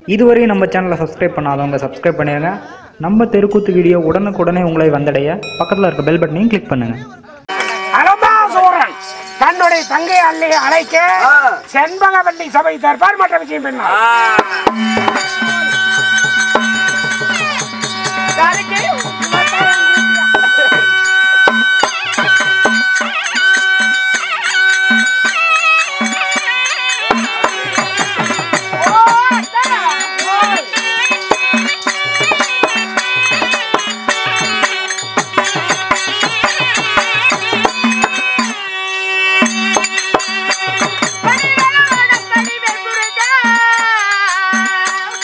இதுவரையும் நம்ம சேனலை சப்ஸ்கிரைப் பண்ணாதவங்க சப்ஸ்கிரைப் பண்ணிடுங்க நம்ம தெருக்கூத்து வீடியோ உடனுக்குடனே உங்களை வந்தடைய பக்கத்தில் இருக்க பெல் பட்டனையும் கிளிக் பண்ணுங்கள் அலம்பாசூரன் தன்னுடைய தங்கை அல்லையை அழைக்க செண்பகவல்லி சபை தர்பார் மற்ற விஷயம் என்ன பரிவளவான பரிவர் முருகா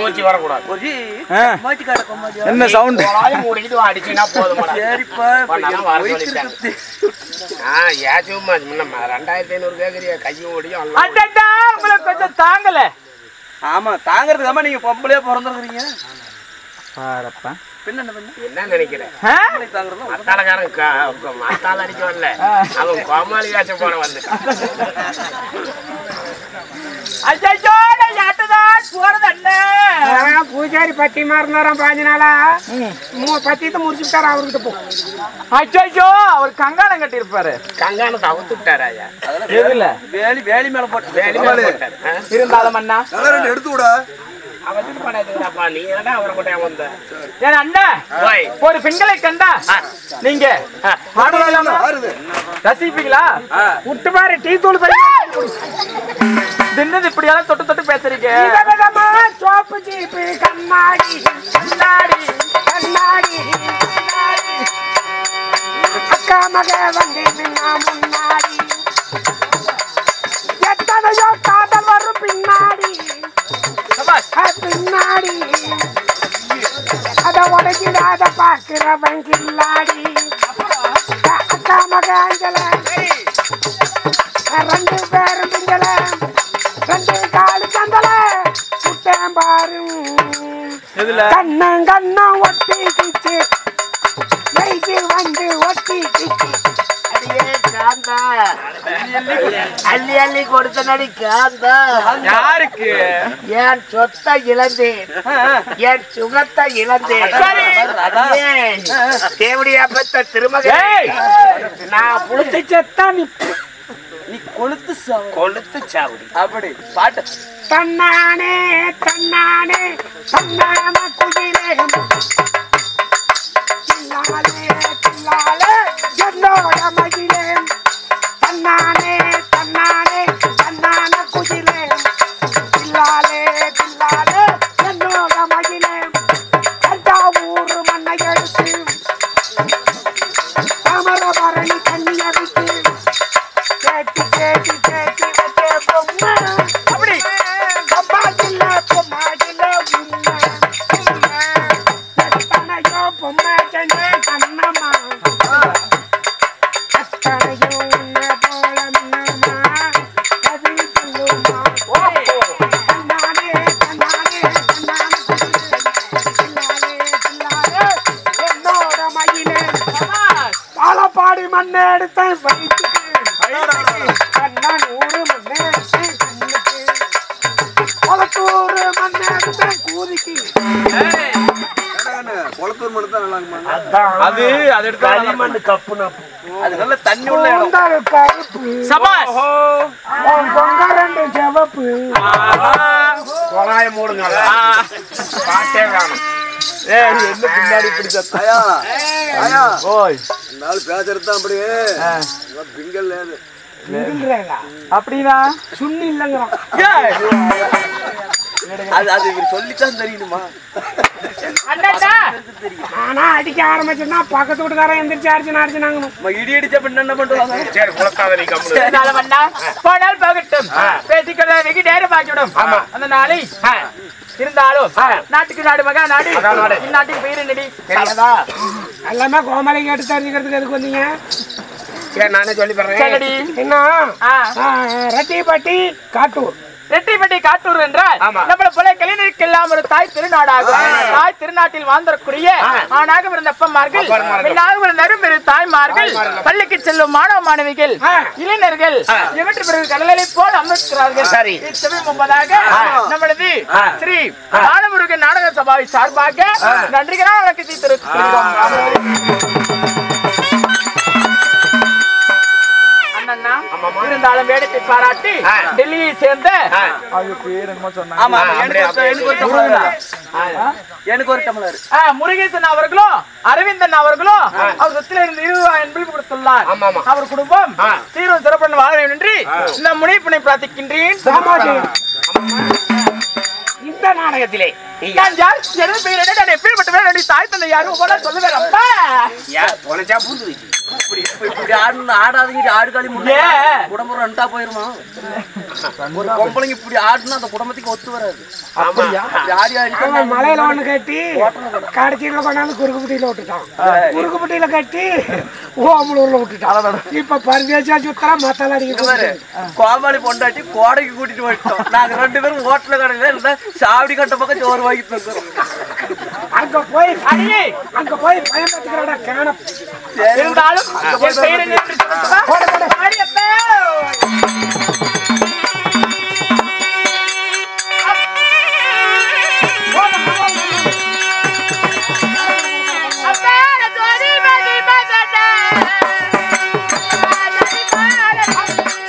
மூச்சு வரக்கூடாது ஒரு ஆ. மாட்டி காட்ட கொம்மாடி என்ன சவுண்ட் குழாயை மூடிக்கிட்டு அடிச்சுன்னா போதுமாடா சரிப்பா இப்ப நான் எனக்கு வர வயிற்று சொல்லிட்டேன். இருக்குது. ஆ ஏன் சும்மா முன்ன ரெண்டாயிரத்தி ஐநூறு கேக்குறிய கையும் ஓடியும் எல்லாம் அடடா உங்களுக்கு கொஞ்சம் தாங்கல ஆமா தாங்கறதுக்கு நீங்க பொம்பளையா பிறந்திருக்கிறீங்க பாரப்பா பின்ன என்ன பண்ண என்ன நினைக்கிறேன் ஆ? பொம்பளை தாங்கறதும் மத்தாளக்காரன் க- மத்தாள் அடிக்க வரல அவன் கோமாளியாச்சும் போட வந்துட்டான் ஐயோ நான் யாட்டதான் போறது அண்ணன் பூஜாரி பத்தியமா இருந்தாராம் பாஞ்சு நாளா பத்தியத்தை முடிச்சுட்டாரு அவர்கிட்ட போ ஐயோ அவர் கங்காணம் கட்டி இருப்பாரு கங்கானத்தை அவுத்து விட்டாரு ஐயா அதெல்லாம் எதுல வேலி வேலி மேல போட்டு வேலி மேல போட்டாரு. ஆ? இருந்தாலும் அண்ணா அவன் இது பண்ணாதுங்கடாப்பா நீ ஏன்டா அவரை கூட வந்த என் அண்ணன் ஓய் ஒரு பெண்களை கண்டா நீங்க ஆடுவீங்களாமா? ரசிப்பீங்களா விட்டு பாரு டீ தூள் பண்ணி தின்னது இப்படி எல்லாம் தொட்டு தொட்டு பேசுறீங்க விதவிதமா சோப்பு சீப்பு கண்ணாடி கண்ணாடி கண்ணாடி கண்ணாடி. அக்கா மக வந்து நின்னா முன்னாடி எத்தனையோ காதல் வரும் பின்னாடி சபாஷ். அ, பின்னாடி அத உடைக்கிடாத பாக்குறவன் கில்லாடி அ, அக்கா மக அஞ்சல ரெண்டு பேரும் திங்கல ரெண்டு காலு சந்தல சுட்டேன் பாரு எதுல கண்ணம் கண்ணம் ஒட்டிக்கிச்சு நெய்து வந்து ஒட்டிக்கிச்சு அடியே காந்தா அள்ளி அள்ளி கொடுத்த நடி காந்தா யாருக்கு என் சொத்தை இழந்தேன் என் சுகத்தை இழந்தேன் சரி. அடியே, தேவடியா பெத்த திருமகன் ஏய்! நான் புளுத்து செத்தா நீ நீ கொளுத்து சாவு கொளுத்து சாவடி அப்படி பாட்டு தன்னானே தன்னானே தன்னான குயிலே தில்லாலே தில்லாலே என்னோட மகிழே தன்னானே தன்னானே தன்னான குயிலே தில்லாலே தில்லாலே என்னோட மகிழே தஞ்சாவூர் மண்ணை எடுத்து தாமரபரணி தண்ணிய விட்டு கேட்டி கேட்டி கேட்டி வச்ச பொம்மை அப்படி பொம்மாஜில்ல பொம்மாஜில்ல உண்மை உண்மை எத்தனையோ பொம்மை செஞ்ச கண்ணம்மா அத்தனையோ உன்னை போல மின்னம்மா கவி சொல்லுமா தன்னானே தன்னானே தன்னான தில்லாலே தில்லாலே என்னோட மயிலே பாலப்பாடி மண்ணை எடுத்தேன் வயிற்றுக்கு கண்ணா நூறு மண்ணை எடுத்தேன் கண்ணுக்கு கொளத்தூர் மண்ணை எடுத்தேன் கூதிக்கு அது அது எடுத்தா களிமண் கப்பு நப்பு அது நல்ல தண்ணி உள்ள இடம் கூந்தல் கருப்பு சபாஷ் உன் பொங்க ரெண்டு செவப்பு குழாய மூடுங்க பாட்டே காணும் ஏய் என்ன பின்னாடி பிடிச்ச ஆயா ஆயா ஓய் இந்த ஆள் பேசுறது தான் அப்படியே பிங்கல் லேது இங்கின்றேங்க அப்படின்னா சுண்ணி இல்லைங்கிறான் ஏய் அது அது இவர் சொல்லித்தான் தெரியணுமா அண்ணா நானா அடிக்க ஆரம்பிச்சேன்னா பக்கத்து வீட்டுக்காரன் எந்திரிச்சு அடிச்சு அடிச்சுனாங்க நம்ம இடி அடிச்ச பின்ன என்ன பண்ணுவாங்க சரி குளத்தாத நீ கம்மு இருந்தாலும் அண்ணா போனால் போகட்டும் பேசிக்கிறத வெகு நேரம் ஆகிவிடும் அந்த நாளை இருந்தாலும் நாட்டுக்கு நாடு மகா நாடு மகா நாடு. இந்நாட்டுக்கு பெயர் நடி தெரியாதா எல்லாமே கோமலை கேட்டு தெரிஞ்சுக்கிறதுக்கு எதுக்கு வந்தீங்க சரி நானே சொல்லி சொல்லடி. தர்றேன் என்ன ஆ. ஆ, ரெட்டிப்பட்டி காட்டூர் ரெட்டிப்பட்டி காட்டூர் என்றால் ஆமா. நம்மள போல கலைஞருக்கெல்லாம் ஒரு தாய் திருநாடாகும் தாய் திருநாட்டில் வாழ்ந்தக்கூடிய ஆணாக இருந்த அப்பமார்கள் அப்பன்மார்கள். பெண்ணாக இருந்த அரும்பெரு தாய்மார்கள் பள்ளிக்கு செல்லும் மாணவ மாணவிகள் ஆ. இளைஞர்கள் இவற்றை பிறகு கடலை போல் அமர்க்கிறார்கள் சரி. இச்சபை முன்பதாக நம்மளது ஸ்ரீ பாலமுருகன் நாடக சபாவை சார்பாக நன்றிகளான வழக்கத்தை தெரிவித்துக் அண்ணா இருந்தாலும் வேடத்தை பாராட்டி ஆ. டெல்லியை சேர்ந்த ஆ. அவங்க பேர் என்னமோ சொன்னாங்க ஆமா ஆமா. அப்படியே, எனக்கு ஒரு- எனக்கு ஒரு அப்படியே. டம்ளர் எனக்கு ஒரு டம்ளர் ஆ, முருகேசன் அவர்களும் அரவிந்தன் அவர்களும் அவர் சொத்துல இருந்து இருபது என்பது கொடுத்துள்ளார் ஆமா, ஆமா. அவர் குடும்பம் ஆ. சீரும் சிறப்புடன் வாழ வேண்டும் என்று இந்த முனைப்பினை பிரார்த்திக்கின்றேன் சாமாஜி இந்த நாடகம் நாடகத்திலே நீ நான் யார் எனது பெயர் என்ன நான் எப்பேற்பட்டவன் என்னுடைய தாய் தந்தை யாரும் ஒவ்வொன்றா சொல்லுவேன் அப்பா யார் தொலைச்சா பூந்து வச்சு இப்படி இப்படி இப்படி ஆடணும் ஆடாதீங்க ஆடு காலி ஏன்? குடும்பம் ரெண்டா போயிருமா ஒரு பொம்பளைங்க இப்படி ஆடுனா அந்த குடும்பத்துக்கு ஒத்து வராது அப்படியா இப்படி ஆடி ஆடி தான் அவன் மலையில ஒண்ணு கட்டி கடைச்சியில கொண்டாந்து குறுக்குப்பட்டியில விட்டுட்டான் குறுக்குப்பட்டியில கட்டி ஓமலூர்ல விட்டுட்டான் இப்ப பரதேசா சுத்தரா மத்தால இங்க பாரு, அடிக்க கோமாளி பொண்டாட்டி கோடைக்கு கூட்டிட்டு போயிட்டோம் நாங்க ரெண்டு பேரும் ஹோட்டல் கடையில இருந்தா சாவடி கட்ட பக்கம் சோறு வாங்கி தந்துறோம் அங்க போய் அடியே அங்க போய் பயன்படுத்திக்கிறடா கேன இருந்தாலும் என் பெயர் என்ன என்று சொல்லட்டுமா? அடி அப்பா. அப்பா, நான் ஜோடி மதி மகனா. ஜோடி மகனா.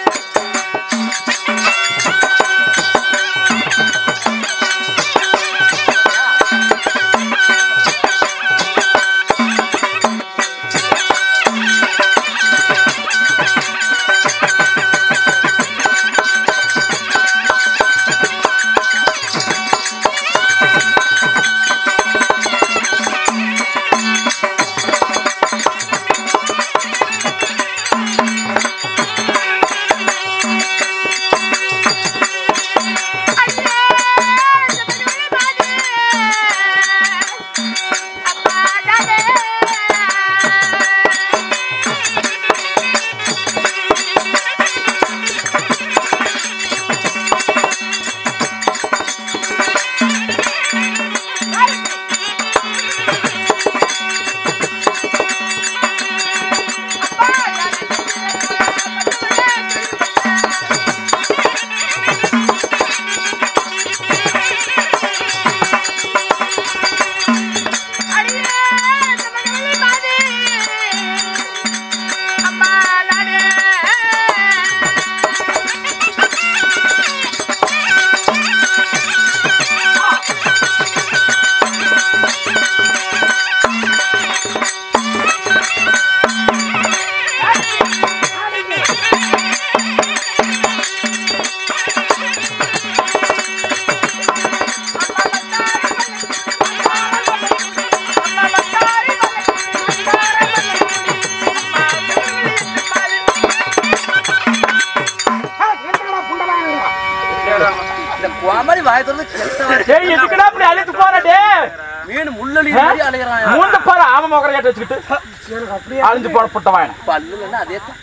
இந்த கோமாளி வாய திறந்து கெட்ட வாய். டேய், எதுக்குடா இப்படி அழுத்து போற டேய்? மீன் முள்ளலி மாதிரி அலையறான் மூந்த பாரு ஆம மோகர கேட்டு வச்சுக்கிட்டு அழிஞ்சு போடப்பட்ட வாயன பல்லுலன்னா அதே தான்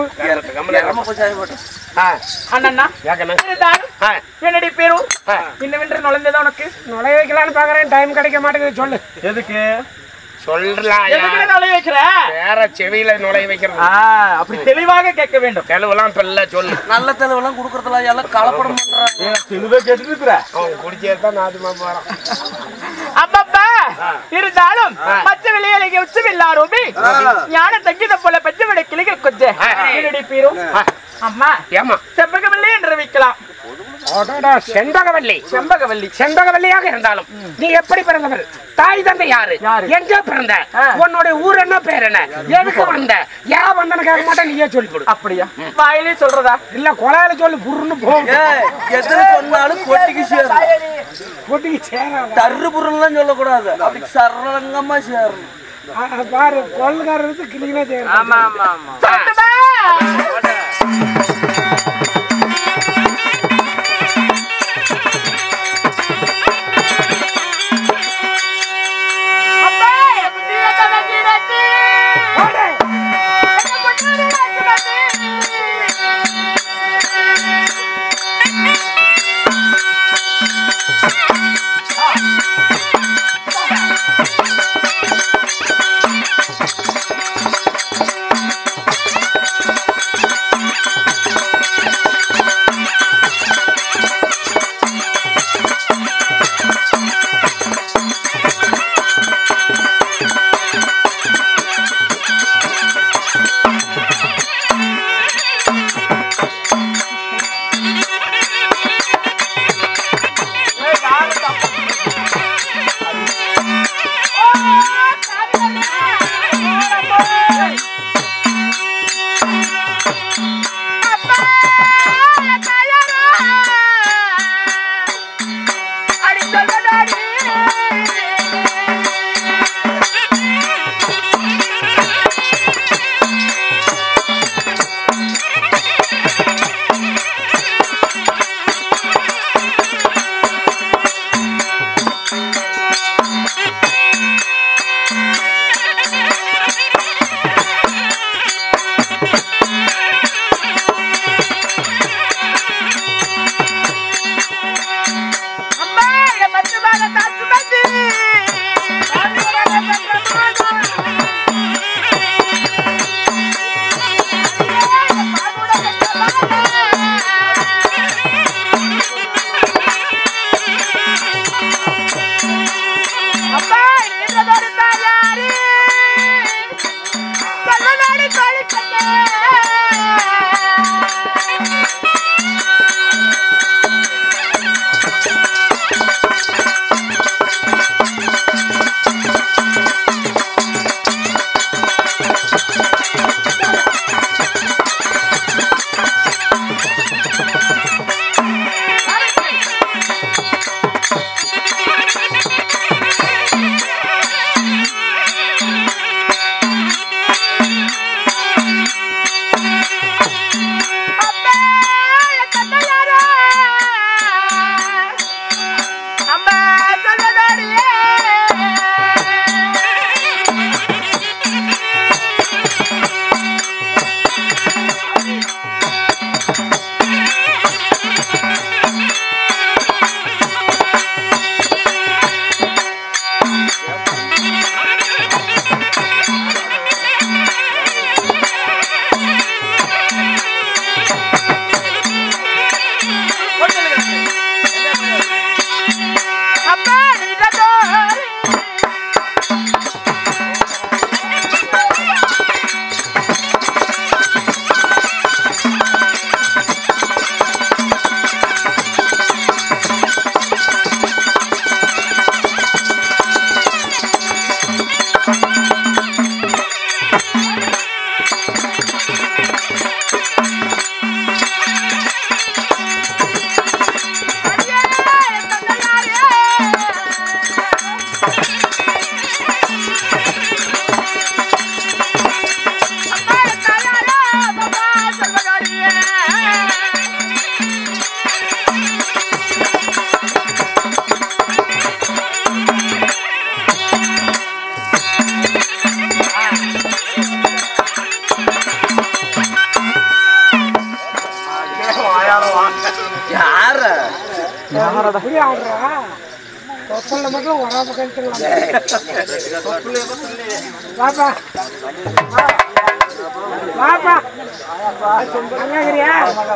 இறம போய் சாய போட்டேன் அண்ணா இருந்தாலும் என்னடி பேரு இன்னவென்று நுழைந்ததா உனக்கு நுழைய வைக்கலான்னு பாக்குறேன் டைம் கிடைக்க மாட்டேங்குது சொல்லு எதுக்கு சொல்லலாம் எதுக்கு நுழைய வைக்கிற வேற செவியில நுழைய வைக்கிறது ஆ, அப்படி தெளிவாக கேட்க வேண்டும் தெளிவெல்லாம் இப்ப இல்ல சொல்லு நல்ல தெளிவெல்லாம் கொடுக்கறதுல எல்லாம் கலப்படம் பண்றாங்க தெளிவா கேட்டுட்டு இருக்கிற அவன் குடிச்சே தான் நாதுமா போறான் அப்பப்பா இருந்தாலும் மற்ற விளையாளிக உச்சமில்லாருமே ஞான தங்கித போல பெற்று விட கிளிகள் கொஞ்ச என்னுடைய பேரும் அம்மா ஏமா செம்பகவல்லி என்று வைக்கலாம் அடடா, செண்பகவல்லி செம்பகவல்லி செண்பகவல்லியாக இருந்தாலும் நீ எப்படி பிறந்தவர் தாய் தந்தை யாரு யாரு? எங்க பிறந்த ஆ. உன்னுடைய ஊர் என்ன பேர் என்ன எதுக்கு வந்த ஏன் வந்தன்னு கேட்க மாட்டேன் நீயே சொல்லி கொடு அப்படியா வாயிலே சொல்றதா இல்ல கொலையில சொல்லி புருன்னு போகும் ஏய், எத்தனை சொன்னாலும் கொட்டிக்கு சேரும் கொட்டிக்கு சேராத தர்ரு புருலாம் சொல்லக்கூடாது அப்படி சரளங்கமா சேரும் ஆ, பாரு கொள்ளுக்காரருக்கு கிளீனா சேரும் ஆமா ஆமா ஆமா சொல்லட்டுமா? அப்பா, என் புத்தியை கலக்கிடத்து. என் புத்தியை கலக்கிடத்து. இப்படி ஆடுறா தொப்பல்ல மட்டும் வராம கழிச்சுக்கலாம் வாப்பா வா. வாப்பா நல்லா இருக்கிறியா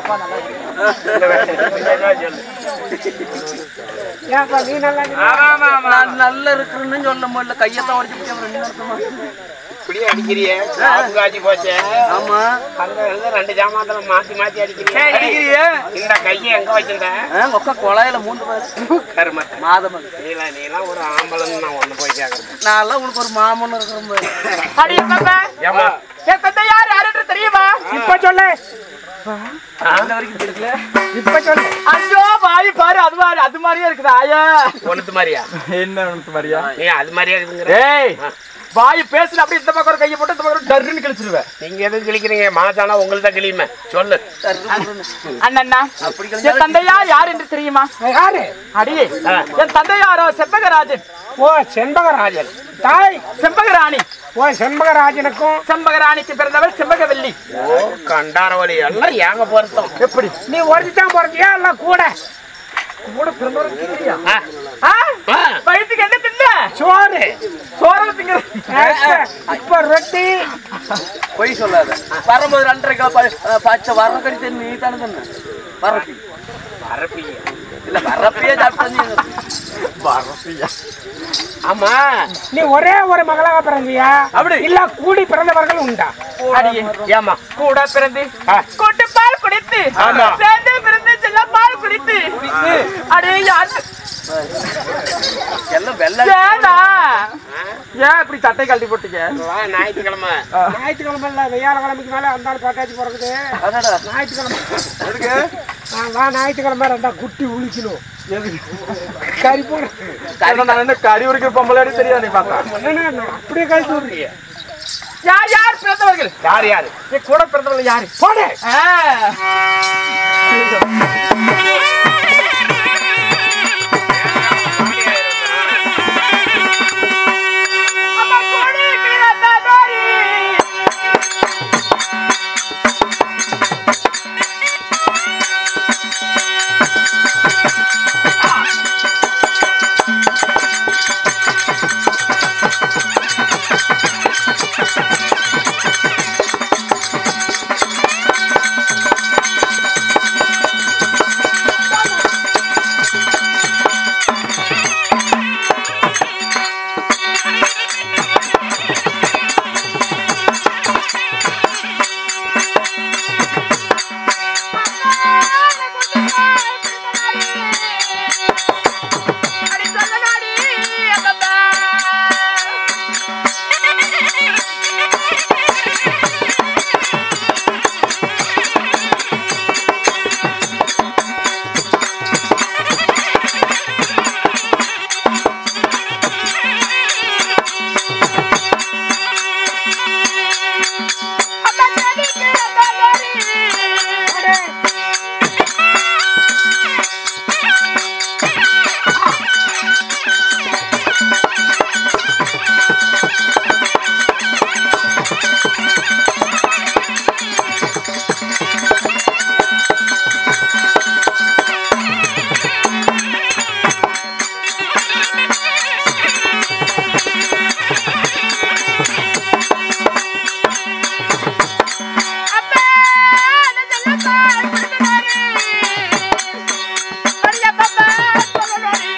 ஏப்பா நீ நல்லா இருக்கிறியா? நான் நல்லா இருக்கிறேன்னு சொல்ல முடியல கையெல்லாம் உடச்சு விட்டு ரெண்டு அர்த்தமா இப்படியே அடிக்கிறியே சாப்பு காய்ச்சி போச்சே ஆமா அங்க இருந்து ரெண்டு ஜாமாத்துல மாத்தி மாத்தி அடிக்கிறியே அடிக்கிறியே இந்த கையை எங்க வச்சிருந்த ஆ, உக்கா குழாயில மூந்து பாரு கருமத்தை மாதம் நீலாம் நீலாம் ஒரு ஆம்பளன்னு நான் ஒண்ணு போய் கேக்குறேன் நான் எல்லாம் உனக்கு ஒரு மாமன் இருக்கிறேன் பாரு. அடி அப்பப்பா ஏமா என் தந்தை யார் யாருன்னு தெரியுமா இப்ப சொல்லு இன்ன வரைக்கும் தெரியல இப்ப சொல்லு ஐயோ வாய் பாரு அது மாதிரி அது மாதிரியே இருக்குது ஆயா ஒண்ணுத்து மாதிரியா என்ன உனக்கு மாதிரியா நீ அது மாதிரியா இருக்குங்கிற ஏய் வாய் பேசுன அப்படி இந்த பக்கம் ஒரு கையை போட்டு இந்த பக்கம் ஒரு டர்ன்னு கிழிச்சிருவேன் நீங்க எதுவும் கிழிக்கிறீங்க மனசானா உங்களுக்கு தான் கிளியுமே சொல்லு அண்ணா அப்படி என் தந்தையார் யார் என்று தெரியுமா யாரு அடி என் தந்தையாரோ செம்பகராஜன் ஓ செண்பகராஜன் தாய் செம்பகராணி ஓ செண்பகராஜனுக்கும் செம்பகராணிக்கு பிறந்தவள் செம்பகவல்லி ஓ கண்டாரவழி எல்லாம் ஏங்க பொருத்தம் எப்படி நீ ஒருத்தி தான் பிறந்தியா இல்ல கூட கூட பிறந்தவள் தெரியலையா? ஆ, ஆ? ஆ. வயிற்றுக்கு என்ன தின்ன சோறு சோரம் திங்கிற இப்ப ரொட்டி பொய் சொல்லாத வரும்போது ரெண்டரை கிலோ ப- அஹ் பச்சை வரக்கடி தண்ணி நீ தானே தண்ண வரப்பி வரப்பீங்க இல்ல வரப்பியே சாப்பிட்டு ஆமா நீ ஒரே ஒரு மகளாக பிறந்தியா அப்படி. இல்ல கூடி பிறந்தவர்கள் உண்டா அடியே ஏமா கூட பிறந்து ஆ. கூட்டு பால் குடித்து ஆமா. சேர்ந்து பிறந்து செல்ல பால் குடித்து அடே யாரு எல்லாம் வெள்ளை ஏடா ஏன் இப்படி சட்டை கழட்டி போட்டீங்க வா ஞாயிற்றுக்கிழமை ஞாயிற்றுக்கிழமை இல்ல வெய்யாலக்கிழமைக்கு மேல அந்த ஆள் பட்டாச்சு பிறகுது அடடா. ஞாயிற்றுக்கிழமை ஆ, வா ஞாயிற்றுக்கிழமை ரெண்டா குட்டி உளிக்கணும் கறி போட நான் என்ன கறி உரிக்கிற பொம்பளை தெரியாது நீ பார்த்தா என்னண்ணா, அப்படியே கழிச்சு விடுறீங்க யார் யார் பிறந்தவர்கள் யார் யாரு என் கூட பிறந்தவர்கள் யாரு போடு ஆ. அம்மா கொடி பிறந்ததோரி. அடி சொல்லனாடி அப்பப்பா. அம்மா செடி பிறந்ததோரி. அப்பா நான் சொல்ல பால் குடிக்கிறாரு. அடியா பாப்பா சொல்லனாடி.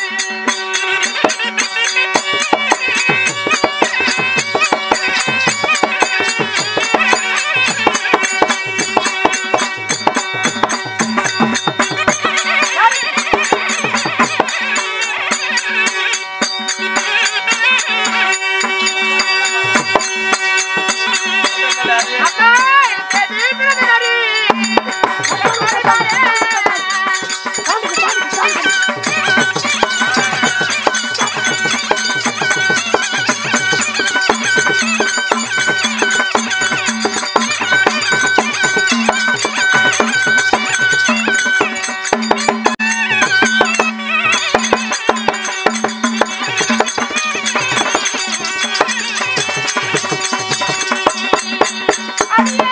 அப்பா செடி பிறந்ததோரி. அடியே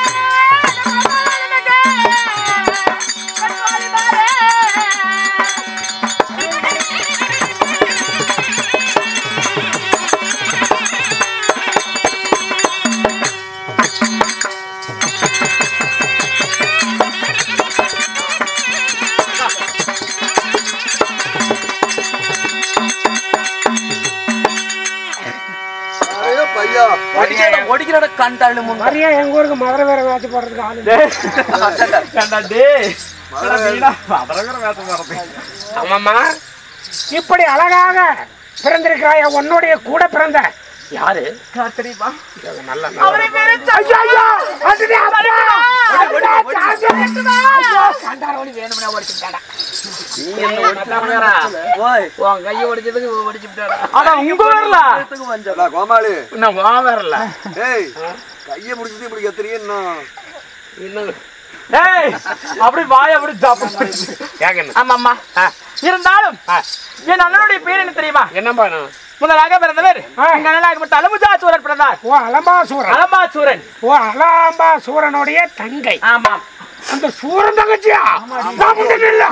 அடிக்கிறோட கண்டாளு முன் வரியா எங்க ஊருக்கு மதுரை வேற மேட்ச் போடுறதுக்கு ஆளு இல்லை. ஏண்டா டேய் ஏண்டா வீணா மதுரகர வேஷம் போடுறது ஆமாம்மா இப்படி அழகாக பிறந்திருக்கிறாய உன்னுடைய கூட பிறந்த யாரு தெரியுமா இது நல்ல அவரை பேரு ஐயா, ஐயா, அதுடே அப்பா. அதுடே சார்ஜர். ஐயோ, கண்டாரவழி வேணும்னா ஓடிச்சுட்டாடா ஓய் உன் கையை ஒடிச்சதுக்கு ஒடிச்சு விட்டாடா ஆனா உங்க வரல வஞ்சம் ஏடா, கோமாளி இன்னும் வா வரல ஏய் கையை முடிச்சது இப்படி கத்துறீங்க இன்னும் ஏய் அப்படி வாய் அப்படி சாப்பிட்டு கேட்கணும் ஆமாம்மா இருந்தாலும் என் அண்ணனுடைய பேர் என்ன தெரியுமா என்னப்பா நான் முதலாக பிறந்தவர் எங்க அண்ணனாகப்பட்ட அலமுஜாசூரன் பிறந்தார் ஓ அலம்பாசூரன் அலமாசூரன் ஓ அலம்பாசூரனுடைய தங்கை ஆமாம் அந்த சூரன் தங்கச்சியா நான் முன்னாடி இல்ல.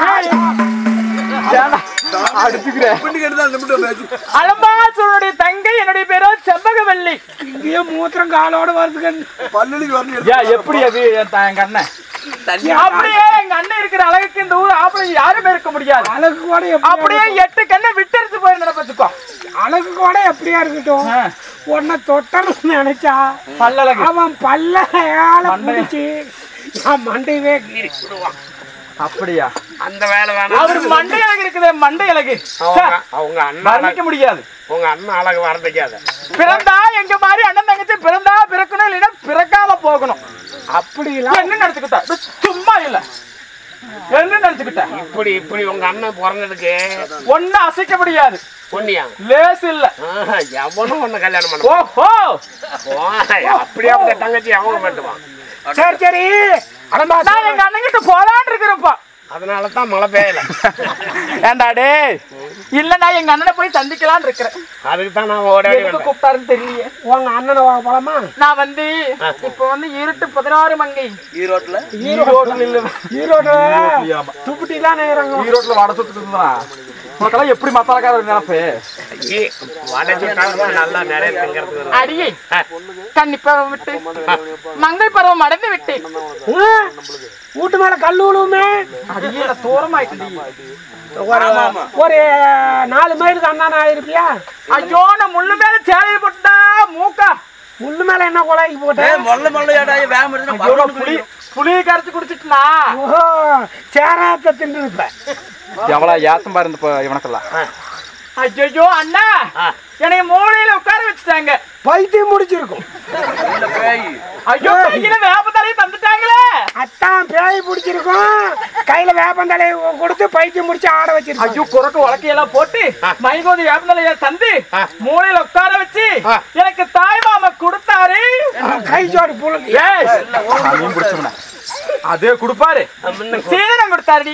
அடுத்துக்கிறேன் பின்னு கேட்டு அந்த மட்டும் பேச்சு அலம்பாசூரனுடைய தங்கை என்னுடைய பேரோ செவ்வகவல்லி இங்கேயே மூத்திரம் காலோட வருதுங்க பல்லுக்கு வரணும் ஏன் எப்படி அது என் த- எங்க அண்ணன் அப்படியே எங்க அண்ணன் இருக்கிற அழகுக்கு இந்த ஊர் ஆம்பளை யாருமே இருக்க முடியாது அழகு கூட எப்படியா அப்படியே எட்டு கண்ணை விட்டெடுத்து போய் நடப்பச்சுக்கோ அழகு கூட எப்படியா இருக்கட்டும் ஆ. உன்னை தொட்டணும்னு நினைச்சா பல்லழகு அவன் பல்ல ஏழ மண்டை. பிடிச்சி நான் மண்டையவே கீறி விடுவான் அப்படியா அந்த வேலை வேணாம் அவர் மண்டை அழகு இருக்குது மண்டை அழகு அவங்க அவங்க அண்ணன் வர்ணிக்க அழகு முடியாது உங்க அண்ணன் அழகு வரதுக்காத பிறந்தா எங்க மாதிரி அண்ணன் தங்கச்சி பிறந்தா பிறக்கணும் இல்லைன்னா பிறக்காம போகணும் அப்படிலாம் என்ன நினைச்சுக்கிட்ட இது சும்மா இல்ல என்ன நினைச்சுக்கிட்ட இப்படி இப்படி உங்க அண்ணன் பிறந்ததுக்கு ஒண்ணு அசைக்க முடியாது பொண்ணியா லேஸ் இல்ல ஆஹா, எவனும் ஒண்ணு கல்யாணம் பண்ண ஓஹோ போய், அப்படியே அவங்க தங்கச்சி அவங்க பண்ணுவான் சரி சரி அலம்பாசூரன் நான் எங்க அண்ணன் கிட்ட போலான்னு இருக்கிறப்பா அதனால தான் மழை பெய்யல ஏண்டா டேய் இல்ல நான் எங்க அண்ணனை போய் சந்திக்கலாம்னு இருக்கிறேன் அதுக்கு தான் நான் ஓடாடி எதுக்கு வந்தேன் கூப்பிட்டாருன்னு தெரியலையே உங்க அண்ணனை வாங்க போலாமா நான் வந்து இப்ப வந்து இருட்டு பதினாறு மங்கை ஈரோட்ல ஈரோட்டில் இல்ல ஈரோடு துப்புட்டிலாம் நேரங்க ஈரோட்டில் வடை சுட்டு இருந்தான் உனக்கெல்லாம் எப்படி மத்தாலக்கார நினைப்பு ஐயே, வடை சுட்டாலும் நல்லா நிறைய திங்கிறது வரும். அடியே கன்னி பருவம் விட்டு மங்கை பருவம் அடைந்து விட்டு வீட்டு மேல கல் விழுவுமே அடியே நான் தூரமாயிட்டு ஒரு ஒரு நாலு மைலுக்கு அண்ணான ஆயிருப்பியா ஐயோ நான் முள்ளு மேல சேலையை போட்டுட்டா மூக்கா முள்ளு மேல என்ன கொலாய்க்கு போட்ட ஏய் மொல்ல மொல்ல ஏடா வேகம் எடுத்துனா ஐயோ, நான் பரவாயில்ல புளி புளியை கரைச்சு குடிச்சிட்டுனா ஓஹோ சேராத்த தின்னு இருப்ப எவ்வளவு ஏத்தம் பாரு இந்த இவனுக்கெல்லாம் ஐயோ அண்ணா என்னைய மூலையில உட்கார வச்சுட்டாங்க பைத்தியம் முடிச்சிருக்கும் இல்ல பேய் ஐயோ கையில வேப்பத்தலையை தந்துட்டாங்களே அத்தான் பேய் பிடிச்சிருக்கும் கையில வேப்பந்தலையை கொடுத்து பைத்தியம் முடிச்சு ஆட வச்சிருக்கோம் ஐயோ குரக்கு உலக்கையெல்லாம் போட்டு மைகோதி வேப்பந்தலைய தந்து மூலையில உட்கார வச்சு எனக்கு தாய் மாமா கொடுத்தாரு கை ஜோடி புழுங்கி ஏய் மீன் பிடிச்சவன அதே கொடுப்பாரு சீரம் கொடுத்தாருடி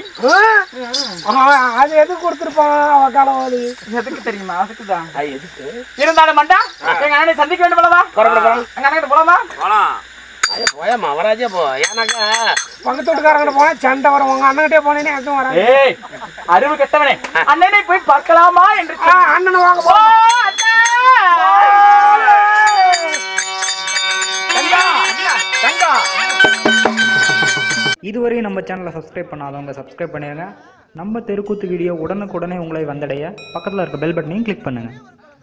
அது எது கொடுத்துருப்பான் அவ காலவாதி எதுக்கு தெரியுமா அதுக்குதான் இருந்தாலும் மண்டா எங்க அண்ணனை சந்திக்க வேண்டும் போலவா எங்க அண்ணன் போலாமா ஐயா, போயா மவராஜா போ ஏன்னாக்கா பக்கத்து வீட்டுக்காரங்கிட்ட போனா சண்டை வரும் உங்க அண்ணன்கிட்டே போனேனே அதுவும் வராது ஏய் அறிவு கெட்டவனே அண்ணனை போய் பார்க்கலாமா என்று ஆ, அண்ணனை வாங்க ஓ, போ அண்ணா! இதுவரை நம்ம சேனலை சப்ஸ்கிரைப் பண்ணாதவங்க சப்ஸ்கிரைப் பண்ணிடுங்க நம்ம தெருக்கூத்து வீடியோ உடனுக்குடனே உங்களை வந்தடைய பக்கத்தில் இருக்க பெல் பட்டனையும் கிளிக் பண்ணுங்கள்